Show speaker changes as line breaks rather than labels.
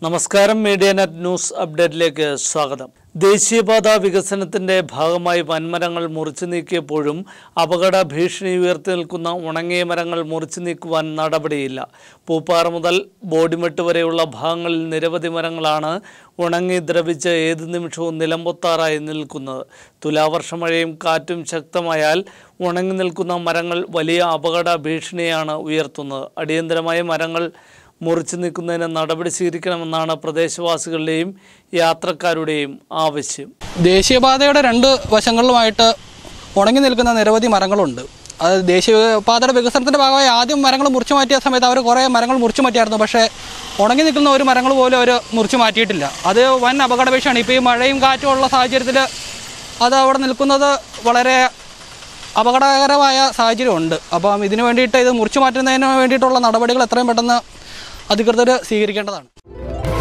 നമസ്കാരം media net news അപ്ഡേറ്റിലേക്ക് സ്വാഗതം ദേശീയപാത വികസനത്തിന്റെ ഭാഗമായി വൻമരങ്ങൾ മുറിച്ചു നീക്കിയപ്പോഴും അപകട ഭീഷണി ഉയർത്തി നിൽക്കുന്ന ഉണങ്ങിയ മരങ്ങൾ മുറിച്ചു നീക്കുവാൻ നടപടിയില്ല പൂപ്പാറ മുതൽ ബോഡിമെട്ട് വരെയുള്ള ഭാഗങ്ങളിൽ നിരവധി മരങ്ങളാണ് ഉണങ്ങി ദ്രവിച്ച് ഏത് നിമിഷവും നിലംപൊത്താറായി നിൽക്കുന്നത് തുലാവർഷ മഴയും കാറ്റും ശക്തമായാൽ ഉണങ്ങി നിൽക്കുന്ന മരങ്ങൾ വലിയ അപകട ഭീഷണിയാണ് ഉയർത്തുന്നത് അടിയന്തരമായ മരങ്ങൾ മുറിച്ചു നീക്കുന്നതിന് നടപടി സ്വീകരിക്കണമെന്നാണ് പ്രദേശവാസികളുടെയും യാത്രക്കാരുടെയും ആവശ്യം
ദേശീയപാതയുടെ രണ്ട് വശങ്ങളിലുമായിട്ട് ഉണങ്ങി നിൽക്കുന്ന നിരവധി മരങ്ങളുണ്ട് അത് ദേശീയപാതയുടെ വികസനത്തിൻ്റെ ഭാഗമായി ആദ്യം മരങ്ങൾ മുറിച്ചു മാറ്റിയ സമയത്ത് അവർ കുറേ മരങ്ങൾ മുറിച്ചു മാറ്റിയായിരുന്നു പക്ഷേ ഉണങ്ങി നിൽക്കുന്ന ഒരു മരങ്ങൾ പോലും അവർ മുറിച്ചു മാറ്റിയിട്ടില്ല അത് വൻ അപകട ഭീഷണിയാണ് ഇപ്പോൾ ഈ മഴയും കാറ്റും ഉള്ള സാഹചര്യത്തിൽ അത് അവിടെ നിൽക്കുന്നത് വളരെ അപകടകരമായ സാഹചര്യമുണ്ട് അപ്പം ഇതിനു വേണ്ടിയിട്ട് ഇത് മുറിച്ചു മാറ്റുന്നതിന് വേണ്ടിയിട്ടുള്ള നടപടികൾ എത്രയും പെട്ടെന്ന് അധികൃതർ സ്വീകരിക്കേണ്ടതാണ്